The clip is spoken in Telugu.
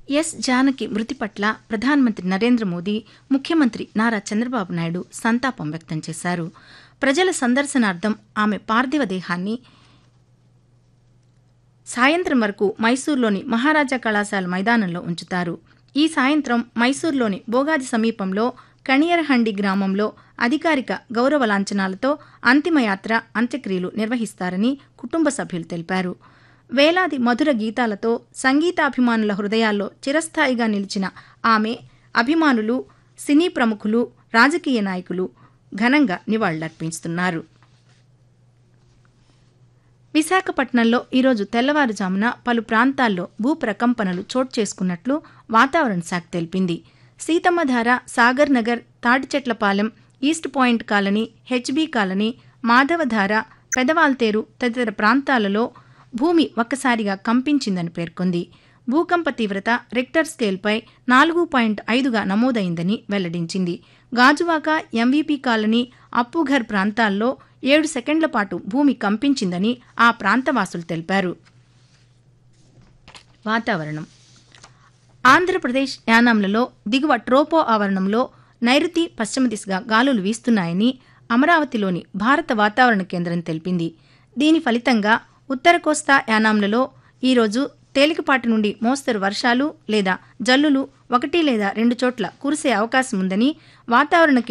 ఎస్ జానకి మృతి పట్ల ప్రధానమంత్రి నరేంద్ర మోదీ ముఖ్యమంత్రి నారా చంద్రబాబు నాయుడు సంతాపం వ్యక్తం చేశారు ప్రజల సందర్శనార్థం ఆమె పార్థివ దేహాన్ని సాయంత్రం వరకు మైసూర్లోని మహారాజా కళాశాల మైదానంలో ఉంచుతారు ఈ సాయంత్రం మైసూర్లోని బోగాది సమీపంలో కణియరహండి గ్రామంలో అధికారిక గౌరవ లాంఛనాలతో అంతిమయాత్ర అంత్యక్రియలు నిర్వహిస్తారని కుటుంబ సభ్యులు తెలిపారు వేలాది మధుర గీతాలతో సంగీతాభిమానుల హృదయాల్లో చిరస్థాయిగా నిలిచిన ఆమె అభిమానులు సినీ ప్రముఖులు రాజకీయ నాయకులు ఘనంగా నివాళులర్పిస్తున్నారు విశాఖపట్నంలో ఈరోజు తెల్లవారుజామున పలు ప్రాంతాల్లో భూప్రకంపనలు చోటు చేసుకున్నట్లు వాతావరణ శాఖ తెలిపింది Seethammadhara Sagar Nagar Thatichetlapalem East Point Colony HB Colony Madhavadhara Pedawaltair తదితర ప్రాంతాలలో భూమి ఒక్కసారిగా కంపించిందని పేర్కొంది భూకంప తీవ్రత రిక్టర్ స్కేల్పై నాలుగు పాయింట్ ఐదుగా నమోదైందని వెల్లడించింది గాజువాక ఎంవీపీ కాలనీ అప్పుఘర్ ప్రాంతాల్లో ఏడు సెకండ్ల పాటు భూమి కంపించిందని ఆ ప్రాంతవాసులు తెలిపారు వాతావరణం ఆంధ్రప్రదేశ్ యానాంలలో దిగువ ట్రోపో ఆవరణంలో నైరుతి పశ్చిమ దిశగా గాలులు వీస్తున్నాయని అమరావతిలోని భారత వాతావరణ కేంద్రం తెలిపింది దీని ఫలితంగా ఉత్తర కోస్తా యానాంలలో ఈరోజు తేలికపాటి నుండి మోస్తరు వర్షాలు లేదా జల్లులు ఒకటి లేదా రెండు చోట్ల కురిసే అవకాశం ఉందని వాతావరణ